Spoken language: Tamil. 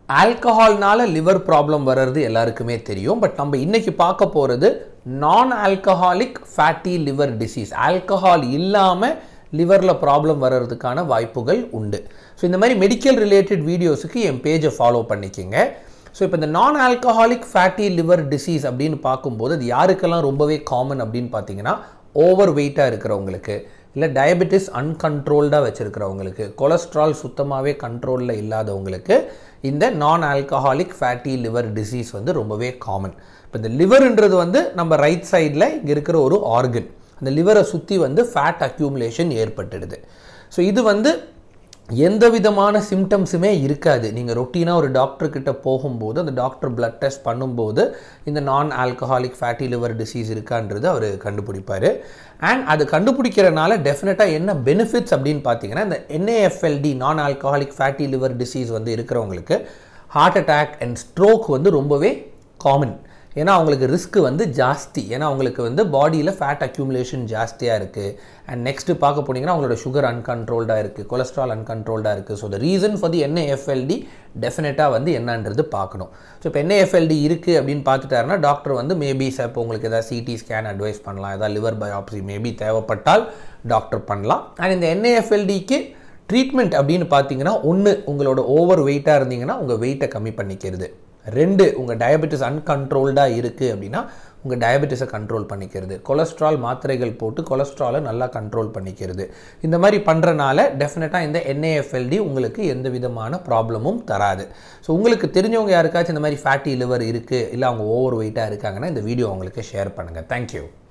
ஆல்கஹால்னால லிவர் ப்ராப்ளம் வர்றது எல்லாருக்குமே தெரியும் பட் நம்ம இன்னைக்கு பார்க்க போகிறது non alcoholic fatty liver disease alcohol இல்லாமல் லிவரில் ப்ராப்ளம் வர்றதுக்கான வாய்ப்புகள் உண்டு ஸோ இந்த மாதிரி மெடிக்கல் ரிலேட்டட் வீடியோஸுக்கு என் பேஜை ஃபாலோ பண்ணிக்கோங்க ஸோ இப்போ இந்த non alcoholic fatty liver disease அப்படின்னு பார்க்கும்போது அது யாருக்கெல்லாம் ரொம்பவே காமன் அப்படின்னு பார்த்தீங்கன்னா ஓவர் வெயிட்டாக இருக்கிறவங்களுக்கு இல்லை டயபெட்டிஸ் அன்கண்ட்ரோல்டாக வச்சுருக்கிறவங்களுக்கு கொலஸ்ட்ரால் சுத்தமாகவே கண்ட்ரோலில் இல்லாதவங்களுக்கு இந்த non alcoholic fatty liver disease வந்து ரொம்பவே காமன் இப்போ இந்த லிவர்ன்றது வந்து நம்ம ரைட் சைடில் இங்கே இருக்கிற ஒரு ஆர்கன் அந்த லிவரை சுற்றி வந்து ஃபேட் அக்யூமுலேஷன் ஏற்பட்டுடுது ஸோ இது வந்து எந்த விதமான சிம்டம்ஸுமே இருக்காது நீங்கள் ரொட்டீனாக ஒரு டாக்டர் கிட்ட போகும்போது அந்த டாக்டர் பிளட் டெஸ்ட் பண்ணும்போது இந்த non alcoholic fatty liver disease இருக்கான்றது அவர் கண்டுபிடிப்பார் அண்ட் அது கண்டுபிடிக்கிறனால டெஃபினட்டாக என்ன பெனிஃபிட்ஸ் அப்படின்னு பார்த்தீங்கன்னா இந்த என்ஏஎஃப்எல்டி நான் ஆல்கஹாலிக் ஃபேட்டி லிவர் டிசீஸ் வந்து இருக்கிறவங்களுக்கு ஹார்ட் அட்டாக் அண்ட் ஸ்ட்ரோக் வந்து ரொம்பவே காமன் ஏன்னா அவங்களுக்கு ரிஸ்க் வந்து ஜாஸ்தி ஏன்னா அவங்களுக்கு வந்து பாடியில் ஃபேட் அக்யூமுலேஷன் ஜாஸ்தியாக இருக்குது அண்ட் நெக்ஸ்ட்டு பார்க்க போனீங்கன்னா அவங்களோட சுகர் அன்கண்ட்ரோல்டாக இருக்குது கொலஸ்ட்ரால் அன்கண்ட்ரோல்டாக இருக்குது so the reason for the NAFLD டெஃபினட்டாக வந்து என்னன்றது பார்க்கணும் ஸோ இப்போ என்ஏஎஃப்எல்டி இருக்குது அப்படின்னு பார்த்துட்டாருன்னா டாக்டர் வந்து மேபி சார் இப்போ உங்களுக்கு எதாவது சிடி ஸ்கேன் அட்வைஸ் பண்ணலாம் ஏதாவது லிவர் பயாப்சி மேபி தேவைப்பட்டால் டாக்டர் பண்ணலாம் அண்ட் இந்த என்ஏஎஃப்எல்டிக்கு ட்ரீட்மெண்ட் அப்படின்னு பார்த்தீங்கன்னா ஒன்று உங்களோட ஓவர் வெயிட்டாக இருந்தீங்கன்னா உங்கள் வெயிட்டை கம்மி பண்ணிக்கிறது ரெண்டு உங்கள் டயபெட்டிஸ் அன்கண்ட்ரோல்டாக இருக்குது அப்படின்னா உங்கள் டயபெட்டிஸை கண்ட்ரோல் பண்ணிக்கிறது கொலஸ்ட்ரால் மாத்திரைகள் போட்டு கொலஸ்ட்ராலை நல்லா கண்ட்ரோல் பண்ணிக்கிறது இந்த மாதிரி பண்ணுறனால டெஃபினட்டாக இந்த என்ஏஎஃப்எல்டி உங்களுக்கு எந்த விதமான ப்ராப்ளமும் தராது ஸோ உங்களுக்கு தெரிஞ்சவங்க யாருக்காச்சும் இந்த மாதிரி ஃபேட்டி லிவர் இருக்குது இல்லை அவங்க ஓவர் வெயிட்டாக இருக்காங்கன்னா இந்த வீடியோ அவங்களுக்கு ஷேர் பண்ணுங்கள் தேங்க்யூ